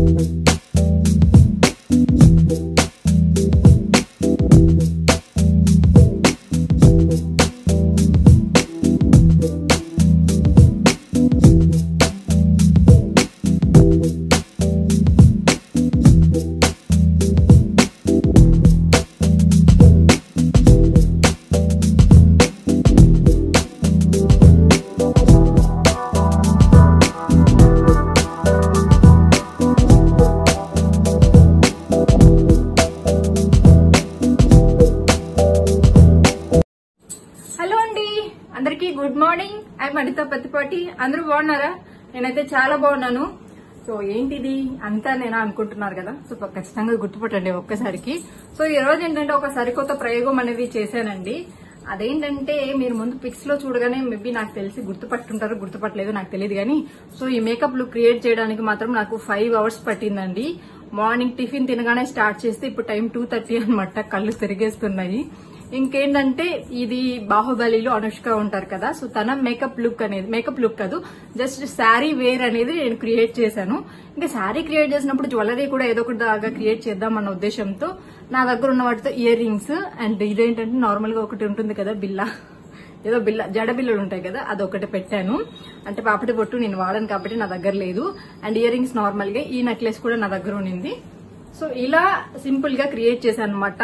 hello అండి అందరికి good morning I Anitha Pattipati అందరూ బాగున్నారా నేనైతే చాలా బాగున్నాను సో ఏంటిది అంతా నేను అనుకుంటున్నారు కదా సో ఖచ్చితంగా గుర్తుపట్టండి ఒక్కసారికి సో ఈ రోజు ఏంటంటే ఒక సరికొత్త ప్రయోగం అనేది చేశానండి అదేంటంటే మీరు ముందు పిక్స్ లో చూడగానే మేబీ నాకు తెలిసి గుర్తుపట్టుంటారు గుర్తుపట్టలేదు నాకు తెలియదు కానీ సో ఈ మేకప్ లుక్ క్రియేట్ చేయడానికి మాత్రం నాకు ఫైవ్ అవర్స్ పట్టిందండి మార్నింగ్ టిఫిన్ తినగానే స్టార్ట్ చేస్తే ఇప్పుడు టైం టూ థర్టీ అనమాట కళ్ళు తిరిగేస్తున్నాయి ఇంకేంటంటే ఇది బాహుబలిలో అనుష్క ఉంటారు కదా సో తన మేకప్ లుక్ అనేది మేకప్ లుక్ కాదు జస్ట్ శారీ వేర్ అనేది నేను క్రియేట్ చేశాను ఇంకా శారీ క్రియేట్ చేసినప్పుడు జ్యువెలరీ కూడా ఏదో ఒకటి దాకా క్రియేట్ చేద్దాం అన్న ఉద్దేశంతో నా దగ్గర ఉన్న వాటితో ఇయర్ రింగ్స్ అండ్ ఇదేంటంటే నార్మల్ గా ఒకటి ఉంటుంది కదా బిల్ల ఏదో బిల్ల జడ బిల్లలు ఉంటాయి కదా అది ఒకటి పెట్టాను అంటే పాపటి పొట్టు నేను వాడను కాబట్టి నా దగ్గర లేదు అండ్ ఇయర్ రింగ్స్ నార్మల్ గా ఈ నెక్లెస్ కూడా నా దగ్గర ఉండింది సో ఇలా సింపుల్ గా క్రియేట్ చేశాను అనమాట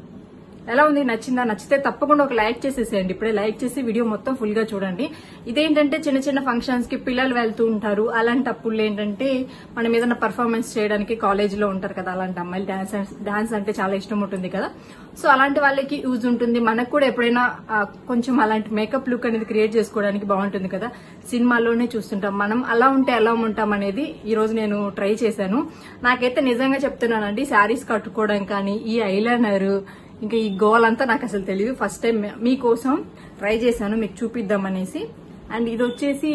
ఎలా ఉంది నచ్చిందా నచ్చితే తప్పకుండా ఒక లైక్ చేసేసేయండి ఇప్పుడే లైక్ చేసి వీడియో మొత్తం ఫుల్ గా చూడండి ఇదేంటంటే చిన్న చిన్న ఫంక్షన్స్ కి పిల్లలు వెళ్తూ ఉంటారు అలాంటప్పుడు ఏంటంటే మనం ఏదైనా పర్ఫార్మెన్స్ చేయడానికి కాలేజ్ లో ఉంటారు కదా అలాంటి అమ్మాయిలు డాన్స్ డాన్స్ అంటే చాలా ఇష్టం ఉంటుంది కదా సో అలాంటి వాళ్ళకి యూజ్ ఉంటుంది మనకు కూడా ఎప్పుడైనా ఆ, కొంచెం అలాంటి మేకప్ లుక్ అనేది క్రియేట్ చేసుకోవడానికి బాగుంటుంది కదా సినిమాల్లోనే చూస్తుంటాం మనం అలా ఉంటే ఎలా ఉంటాం అనేది ఈ రోజు నేను ట్రై చేశాను నాకైతే నిజంగా చెప్తున్నానండి శారీస్ కట్టుకోవడం కానీ ఈ ఐలైనర్ ఇంకా ఈ గోల్ అంతా నాకు అసలు తెలియదు ఫస్ట్ టైం మీకోసం ట్రై చేశాను మీకు చూపిద్దాం అనేసి అండ్ ఇది వచ్చేసి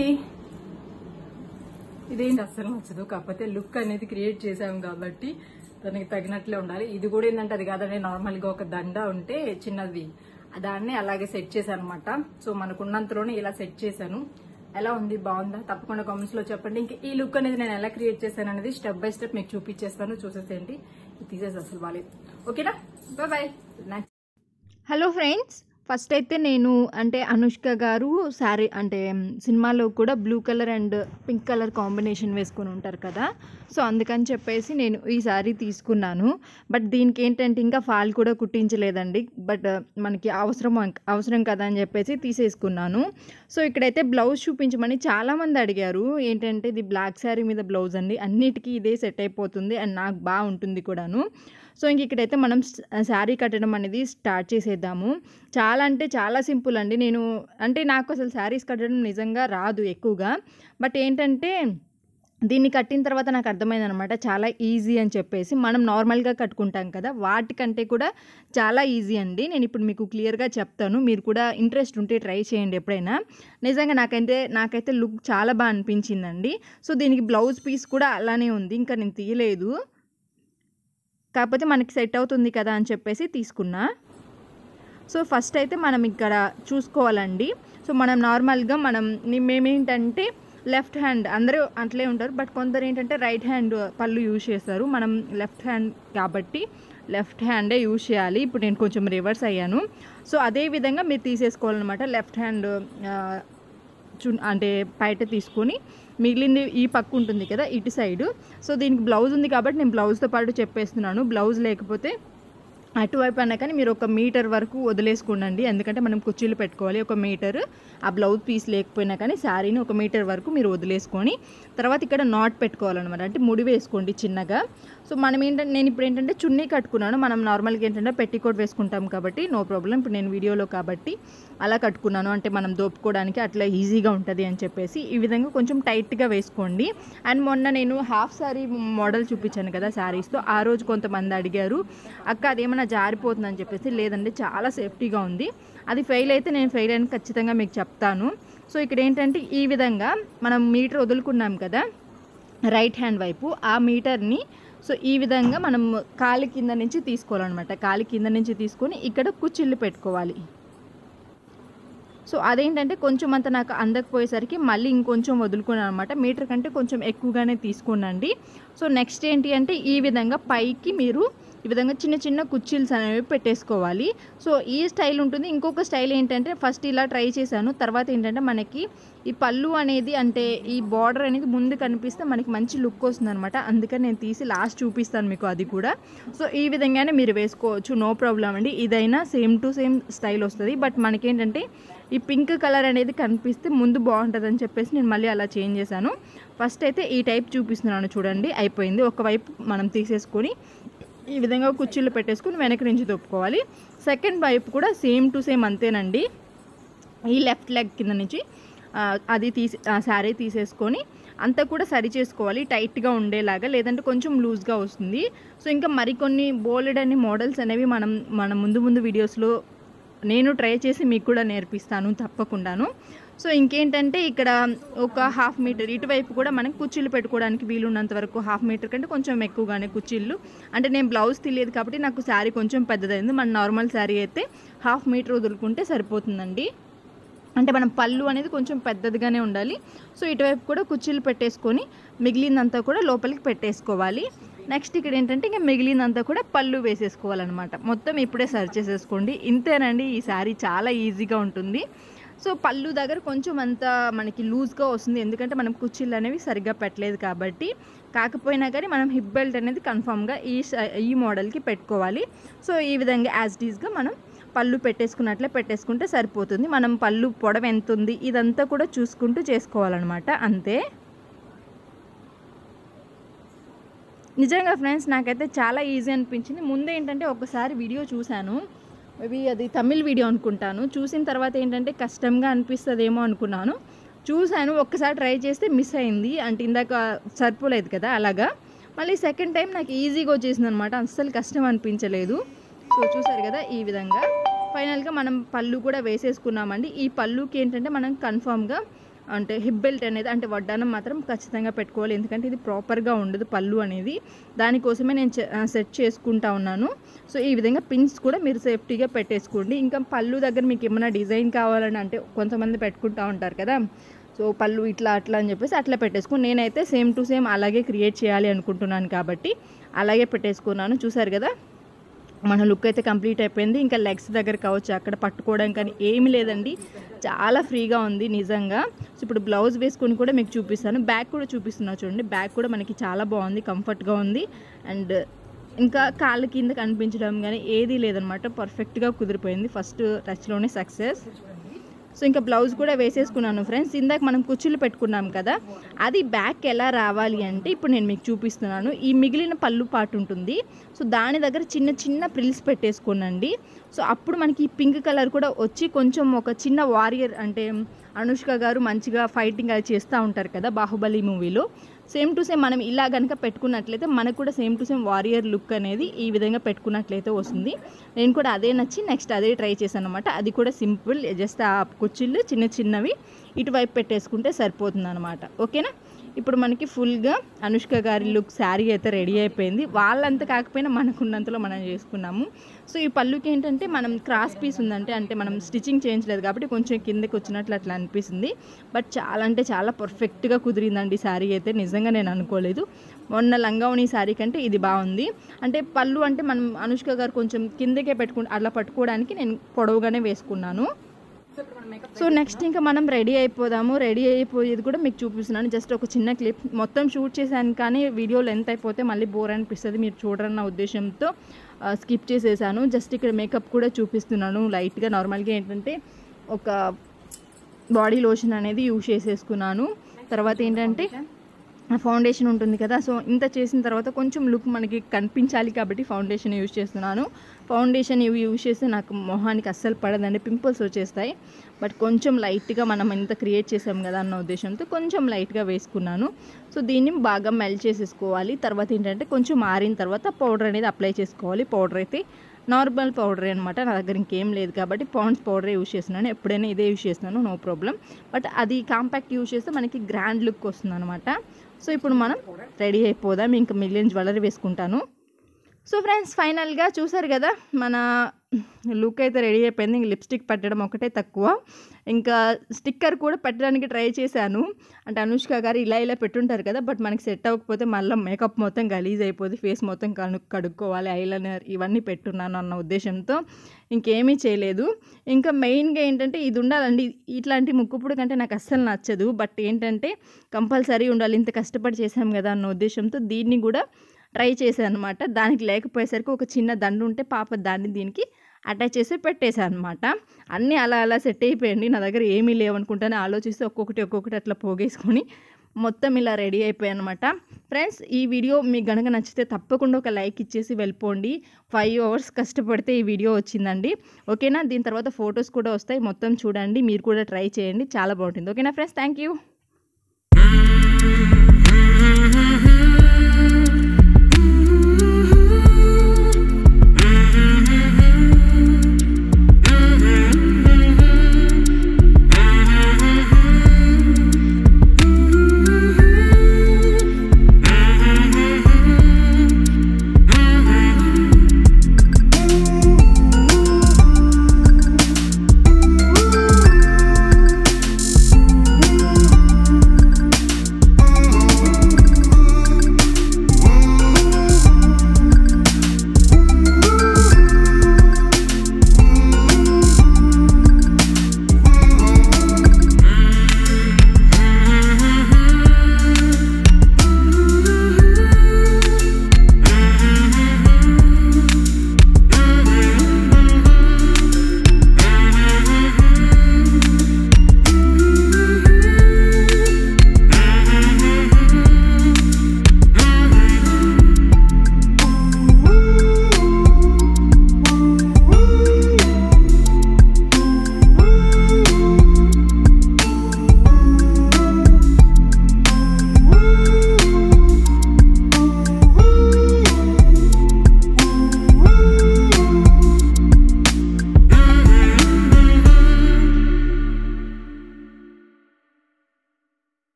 ఇదేంటి అస్సలు నచ్చదు కాకపోతే లుక్ అనేది క్రియేట్ చేసాం కాబట్టి దానికి తగినట్లే ఉండాలి ఇది కూడా ఏంటంటే అది కాదండి నార్మల్ గా ఒక దండ ఉంటే చిన్నది దాన్ని అలాగే సెట్ చేశాను అనమాట సో మనకున్నంతలోనే ఇలా సెట్ చేశాను ఎలా ఉంది బాగుందా తప్పకుండా కామెంట్స్ లో చెప్పండి ఇంకా ఈ లుక్ అనేది నేను ఎలా క్రియేట్ చేశాను అనేది స్టెప్ బై స్టెప్ మీకు చూపించేస్తాను చూసేసేయండి ఇది తీసేసి అసలు బాగాలేదు ఓకేనా bye bye hello friends first అయితే నేను అంటే అనుష్క గారు శారీ అంటే సినిమాలో కూడా blue colour and pink colour combination వేసుకొని ఉంటారు కదా సో అందుకని చెప్పేసి నేను ఈ శారీ తీసుకున్నాను బట్ దీనికి ఏంటంటే ఇంకా ఫాల్ కూడా కుట్టించలేదండి బట్ మనకి అవసరం అవసరం కదా అని చెప్పేసి తీసేసుకున్నాను సో ఇక్కడైతే బ్లౌజ్ చూపించమని చాలామంది అడిగారు ఏంటంటే ఇది బ్లాక్ శారీ మీద బ్లౌజ్ అండి అన్నిటికీ ఇదే సెట్ అయిపోతుంది అండ్ నాకు బాగుంటుంది కూడాను సో ఇంక ఇక్కడైతే మనం శారీ కట్టడం అనేది స్టార్ట్ చేసేద్దాము చాలా అంటే చాలా సింపుల్ అండి నేను అంటే నాకు అసలు శారీస్ కట్టడం నిజంగా రాదు ఎక్కువగా బట్ ఏంటంటే దీన్ని కట్టిన తర్వాత నాకు అర్థమైంది అనమాట చాలా ఈజీ అని చెప్పేసి మనం నార్మల్గా కట్టుకుంటాం కదా వాటికంటే కూడా చాలా ఈజీ అండి నేను ఇప్పుడు మీకు క్లియర్గా చెప్తాను మీరు కూడా ఇంట్రెస్ట్ ఉంటే ట్రై చేయండి ఎప్పుడైనా నిజంగా నాకైతే నాకైతే లుక్ చాలా బాగా అనిపించిందండి సో దీనికి బ్లౌజ్ పీస్ కూడా అలానే ఉంది ఇంకా నేను తీయలేదు కాకపోతే మనకి సెట్ అవుతుంది కదా అని చెప్పేసి తీసుకున్నా సో ఫస్ట్ అయితే మనం ఇక్కడ చూసుకోవాలండి సో మనం నార్మల్గా మనం ని- మేమేంటంటే లెఫ్ట్ హ్యాండ్ అందరూ అట్లే ఉంటారు బట్ కొందరు ఏంటంటే రైట్ హ్యాండ్ పళ్ళు యూజ్ చేస్తారు మనం లెఫ్ట్ హ్యాండ్ కాబట్టి లెఫ్ట్ హ్యాండే యూజ్ చేయాలి ఇప్పుడు నేను కొంచెం రివర్స్ అయ్యాను సో అదే విధంగా మీరు తీసేసుకోవాలన్నమాట లెఫ్ట్ హ్యాండ్ చు అంటే బయట తీసుకొని మిగిలింది ఈ పక్క ఉంటుంది కదా ఇటు సైడు సో దీనికి బ్లౌజ్ ఉంది కాబట్టి నేను బ్లౌజ్తో పాటు చెప్పేస్తున్నాను బ్లౌజ్ లేకపోతే అటువైపు అన్నా కానీ మీరు ఒక మీటర్ వరకు వదిలేసుకోండి ఎందుకంటే మనం కుర్చీలు పెట్టుకోవాలి ఒక మీటర్ ఆ బ్లౌజ్ పీస్ లేకపోయినా కానీ శారీని ఒక మీటర్ వరకు మీరు వదిలేసుకొని తర్వాత ఇక్కడ నాట్ పెట్టుకోవాలన్నమాట అంటే ముడి వేసుకోండి చిన్నగా సో మనం ఏంటంటే నేను ఇప్పుడు ఏంటంటే చున్నీ కట్టుకున్నాను మనం నార్మల్గా ఏంటంటే పెట్టికోట్ వేసుకుంటాం కాబట్టి నో ప్రాబ్లం ఇప్పుడు నేను వీడియోలో కాబట్టి అలా కట్టుకున్నాను అంటే మనం దోపుకోవడానికి అట్లా ఈజీగా ఉంటుంది అని చెప్పేసి ఈ విధంగా కొంచెం టైట్గా వేసుకోండి అండ్ మొన్న నేను హాఫ్ శారీ మోడల్ చూపించాను కదా శారీస్తో ఆ రోజు కొంతమంది అడిగారు అక్క అదేమన్నా జారిపోతుందని చెప్పేసి లేదండి చాలా సేఫ్టీగా ఉంది అది ఫెయిల్ అయితే నేను ఫెయిల్ అని ఖచ్చితంగా మీకు చెప్తాను సో ఇక్కడ ఏంటంటే ఈ విధంగా మనం మీటర్ వదులుకున్నాం కదా రైట్ హ్యాండ్ వైపు ఆ మీటర్ని సో ఈ విధంగా మనం కాలి కింద నుంచి తీసుకోవాలన్నమాట కాలి కింద నుంచి తీసుకొని ఇక్కడ కుచ్చిళ్ళు పెట్టుకోవాలి సో అదేంటంటే కొంచెం అంత నాకు అందకపోయేసరికి మళ్ళీ ఇంకొంచెం వదులుకున్నాను అనమాట మీటర్ కంటే కొంచెం ఎక్కువగానే తీసుకోనండి సో నెక్స్ట్ ఏంటి అంటే ఈ విధంగా పైకి మీరు ఈ విధంగా చిన్న చిన్న కుర్చీల్స్ అనేవి పెట్టేసుకోవాలి సో ఈ స్టైల్ ఉంటుంది ఇంకొక స్టైల్ ఏంటంటే ఫస్ట్ ఇలా ట్రై చేశాను తర్వాత ఏంటంటే మనకి ఈ పళ్ళు అనేది అంటే ఈ బార్డర్ అనేది ముందు కనిపిస్తే మనకి మంచి లుక్ వస్తుంది అనమాట అందుకని నేను తీసి లాస్ట్ చూపిస్తాను మీకు అది కూడా సో ఈ విధంగానే మీరు వేసుకోవచ్చు నో ప్రాబ్లం అండి ఇదైనా సేమ్ టు సేమ్ స్టైల్ వస్తుంది బట్ మనకేంటంటే ఈ పింక్ కలర్ అనేది కనిపిస్తే ముందు బాగుంటుంది అని చెప్పేసి నేను మళ్ళీ అలా చేంజ్ చేశాను ఫస్ట్ అయితే ఈ టైప్ చూపిస్తున్నాను చూడండి అయిపోయింది ఒకవైపు మనం తీసేసుకొని ఈ విధంగా కుర్చీలు పెట్టేసుకుని వెనక నుంచి తొప్పుకోవాలి సెకండ్ వైపు కూడా సేమ్ టు సేమ్ అంతేనండి ఈ లెఫ్ట్ లెగ్ కింద నుంచి ఆ, అది తీసి శారీ తీసేసుకొని అంతా కూడా సరి చేసుకోవాలి టైట్గా ఉండేలాగా లేదంటే కొంచెం లూజ్గా వస్తుంది సో ఇంకా మరికొన్ని బోలెడ్ అనే మోడల్స్ అనేవి మనం మన ముందు ముందు వీడియోస్లో నేను ట్రై చేసి మీకు కూడా నేర్పిస్తాను తప్పకుండాను సో ఇంకేంటంటే ఇక్కడ ఒక హాఫ్ మీటర్ ఇటువైపు కూడా మనకి కుర్చీలు పెట్టుకోవడానికి వీలున్నంత వరకు హాఫ్ మీటర్ కంటే కొంచెం ఎక్కువగానే కుర్చీలు అంటే నేను బ్లౌజ్ తెలియదు కాబట్టి నాకు శారీ కొంచెం పెద్దదైంది మన నార్మల్ శారీ అయితే హాఫ్ మీటర్ వదులుకుంటే సరిపోతుందండి అంటే మనం పళ్ళు అనేది కొంచెం పెద్దదిగానే ఉండాలి సో ఇటువైపు కూడా కుర్చీలు పెట్టేసుకొని మిగిలిందంతా కూడా లోపలికి పెట్టేసుకోవాలి నెక్స్ట్ ఇక్కడ ఏంటంటే ఇంకా మిగిలిందంతా కూడా పళ్ళు వేసేసుకోవాలన్నమాట మొత్తం ఇప్పుడే సర్చ్ చేసేసుకోండి ఇంతేనండి ఈ శారీ చాలా ఈజీగా ఉంటుంది సో పళ్ళు దగ్గర కొంచెం అంత మనకి లూజ్గా వస్తుంది ఎందుకంటే మనం కుర్చీలు అనేవి సరిగ్గా పెట్టలేదు కాబట్టి కాకపోయినా కానీ మనం హిప్ బెల్ట్ అనేది కన్ఫామ్గా ఈ స- ఈ మోడల్కి పెట్టుకోవాలి సో ఈ విధంగా యాజ్ డీజ్గా మనం పళ్ళు పెట్టేసుకున్నట్లే పెట్టేసుకుంటే సరిపోతుంది మనం పళ్ళు పొడవు ఎంత ఉంది ఇదంతా కూడా చూసుకుంటూ చేసుకోవాలన్నమాట అంతే నిజంగా ఫ్రెండ్స్ నాకైతే చాలా ఈజీ అనిపించింది ముందు ఏంటంటే ఒకసారి వీడియో చూశాను మేబీ అది తమిళ్ వీడియో అనుకుంటాను చూసిన తర్వాత ఏంటంటే కష్టంగా అనిపిస్తుందేమో అనుకున్నాను చూశాను ఒక్కసారి ట్రై చేస్తే మిస్ అయింది అంటే ఇందాక సరిపోలేదు కదా అలాగా మళ్ళీ సెకండ్ టైం నాకు ఈజీగా వచ్చేసింది అనమాట అస్సలు కష్టం అనిపించలేదు సో చూసారు కదా ఈ విధంగా ఫైనల్గా మనం పళ్ళు కూడా వేసేసుకున్నామండి ఈ పళ్ళుకి ఏంటంటే మనం కన్ఫామ్గా అంటే హిప్ బెల్ట్ అనేది అంటే వడ్డానం మాత్రం ఖచ్చితంగా పెట్టుకోవాలి ఎందుకంటే ఇది ప్రాపర్గా ఉండదు పళ్ళు అనేది దానికోసమే నేను చె- ఆ, సెట్ చేసుకుంటా ఉన్నాను సో ఈ విధంగా పిన్స్ కూడా మీరు సేఫ్టీగా పెట్టేసుకోండి ఇంకా పళ్ళు దగ్గర మీకు ఏమైనా డిజైన్ కావాలని అంటే కొంతమంది పెట్టుకుంటా ఉంటారు కదా సో పళ్ళు ఇట్లా అట్లా అని చెప్పేసి అట్లా పెట్టేసుకుని నేనైతే సేమ్ టు సేమ్ అలాగే క్రియేట్ చేయాలి అనుకుంటున్నాను కాబట్టి అలాగే పెట్టేసుకున్నాను చూసారు కదా మన లుక్ అయితే కంప్లీట్ అయిపోయింది ఇంకా లెగ్స్ దగ్గర కావచ్చు అక్కడ పట్టుకోవడం కానీ ఏమీ లేదండి చాలా ఫ్రీగా ఉంది నిజంగా సో ఇప్పుడు బ్లౌజ్ వేసుకొని కూడా మీకు చూపిస్తాను బ్యాక్ కూడా చూపిస్తున్నా చూడండి బ్యాక్ కూడా మనకి చాలా బాగుంది కంఫర్ట్గా ఉంది అండ్ ఇంకా కాళ్ళ కింద కనిపించడం కానీ ఏదీ లేదనమాట పర్ఫెక్ట్గా కుదిరిపోయింది ఫస్ట్ టచ్లోనే సక్సెస్ సో ఇంకా బ్లౌజ్ కూడా వేసేసుకున్నాను ఫ్రెండ్స్ ఇందాక మనం కుర్చీలు పెట్టుకున్నాం కదా అది బ్యాక్ ఎలా రావాలి అంటే ఇప్పుడు నేను మీకు చూపిస్తున్నాను ఈ మిగిలిన పళ్ళు పాటు ఉంటుంది సో దాని దగ్గర చిన్న చిన్న ప్రిల్స్ పెట్టేసుకోనండి సో అప్పుడు మనకి ఈ పింక్ కలర్ కూడా వచ్చి కొంచెం ఒక చిన్న వారియర్ అంటే అనుష్క గారు మంచిగా ఫైటింగ్ అది చేస్తూ ఉంటారు కదా బాహుబలి మూవీలో సేమ్ టు సేమ్ మనం ఇలా కనుక పెట్టుకున్నట్లయితే మనకు కూడా same to same warrior look అనేది ఈ విధంగా పెట్టుకున్నట్లయితే వస్తుంది నేను కూడా అదే నచ్చి నెక్స్ట్ అదే ట్రై చేశాను అనమాట అది కూడా సింపుల్ జస్ట్ ఆ కుర్చీలు చిన్న చిన్నవి ఇటువైపు పెట్టేసుకుంటే సరిపోతుంది అనమాట ఓకేనా ఇప్పుడు మనకి ఫుల్గా అనుష్క గారి లుక్ శారీ అయితే రెడీ అయిపోయింది వాళ్ళంత కాకపోయినా మనకున్నంతలో మనం చేసుకున్నాము సో ఈ పళ్ళుకి ఏంటంటే మనం క్రాస్ పీస్ ఉందంటే అంటే మనం స్టిచ్చింగ్ చేయించలేదు కాబట్టి కొంచెం కిందకి వచ్చినట్లు అట్లా అనిపిస్తుంది బట్ చాలా అంటే చాలా పర్ఫెక్ట్గా కుదిరిందండి శారీ అయితే నిజంగా నేను అనుకోలేదు మొన్న లంగావణి శారీ కంటే ఇది బాగుంది అంటే పళ్ళు అంటే మనం అనుష్క గారు కొంచెం కిందకే పెట్టుకు అట్లా పట్టుకోవడానికి నేను పొడవుగానే వేసుకున్నాను సో నెక్స్ట్ ఇంకా మనం రెడీ అయిపోదాము రెడీ అయిపోయేది కూడా మీకు చూపిస్తున్నాను జస్ట్ ఒక చిన్న క్లిప్ మొత్తం షూట్ చేశాను కానీ వీడియో లెంత్ అయిపోతే మళ్ళీ బోర్ అనిపిస్తుంది మీరు చూడరన్న ఉద్దేశంతో స్కిప్ చేసేసాను జస్ట్ ఇక్కడ మేకప్ కూడా చూపిస్తున్నాను లైట్గా నార్మల్గా ఏంటంటే ఒక బాడీ లోషన్ అనేది యూజ్ చేసేసుకున్నాను తర్వాత ఏంటంటే ఫౌండేషన్ ఉంటుంది కదా సో ఇంత చేసిన తర్వాత కొంచెం లుక్ మనకి కనిపించాలి కాబట్టి ఫౌండేషన్ యూజ్ చేస్తున్నాను ఫౌండేషన్ ఇవి యూజ్ చేస్తే నాకు మొహానికి అస్సలు పడదండి పింపుల్స్ వచ్చేస్తాయి బట్ కొంచెం లైట్గా మనం ఇంత క్రియేట్ చేసాం కదా అన్న ఉద్దేశంతో కొంచెం లైట్గా వేసుకున్నాను సో దీన్ని బాగా మెల్ట్ చేసేసుకోవాలి తర్వాత ఏంటంటే కొంచెం ఆరిన తర్వాత పౌడర్ అనేది అప్లై చేసుకోవాలి పౌడర్ అయితే నార్మల్ పౌడర్ అనమాట నా దగ్గర ఇంకేం లేదు కాబట్టి పాండ్స్ పౌడరే యూజ్ చేస్తున్నాను ఎప్పుడైనా ఇదే యూజ్ చేస్తున్నాను నో ప్రాబ్లం బట్ అది కాంపాక్ట్ యూజ్ చేస్తే మనకి గ్రాండ్ లుక్ వస్తుంది అనమాట సో ఇప్పుడు మనం రెడీ అయిపోదాం ఇంకా మిలియన్ జ్యువెలరీ వేసుకుంటాను సో ఫ్రెండ్స్ ఫైనల్గా చూసారు కదా మన లుక్ అయితే రెడీ అయిపోయింది ఇంక లిప్స్టిక్ పెట్టడం ఒకటే తక్కువ ఇంకా స్టిక్కర్ కూడా పెట్టడానికి ట్రై చేశాను అంటే అనుష్క గారు ఇలా ఇలా పెట్టుంటారు కదా బట్ మనకి సెట్ అవ్వకపోతే మళ్ళీ మేకప్ మొత్తం గలీజ్ అయిపోతుంది ఫేస్ మొత్తం కను కడుక్కోవాలి ఐలైనర్ ఇవన్నీ పెట్టున్నాను అన్న ఉద్దేశంతో ఇంకేమీ చేయలేదు ఇంకా మెయిన్గా ఏంటంటే ఇది ఉండాలండి ఇట్లాంటి ముక్కుపుడు కంటే నాకు అస్సలు నచ్చదు బట్ ఏంటంటే కంపల్సరీ ఉండాలి ఇంత కష్టపడి చేసాం కదా అన్న ఉద్దేశంతో దీన్ని కూడా ట్రై చేశాను అనమాట దానికి లేకపోయేసరికి ఒక చిన్న దండు ఉంటే పాప దాన్ని దీనికి అటాచ్ చేసి పెట్టేశాను అనమాట అన్నీ అలా అలా సెట్ అయిపోయండి నా దగ్గర ఏమీ లేవనుకుంటానే ఆలోచిస్తే ఒక్కొక్కటి ఒక్కొక్కటి అట్లా పోగేసుకొని మొత్తం ఇలా రెడీ అయిపోయాయి అనమాట ఫ్రెండ్స్ ఈ వీడియో మీకు గనక నచ్చితే తప్పకుండా ఒక లైక్ ఇచ్చేసి వెళ్ళిపోండి ఫైవ్ అవర్స్ కష్టపడితే ఈ వీడియో వచ్చిందండి ఓకేనా దీని తర్వాత ఫొటోస్ కూడా వస్తాయి మొత్తం చూడండి మీరు కూడా ట్రై చేయండి చాలా బాగుంటుంది ఓకేనా ఫ్రెండ్స్ థ్యాంక్ యూ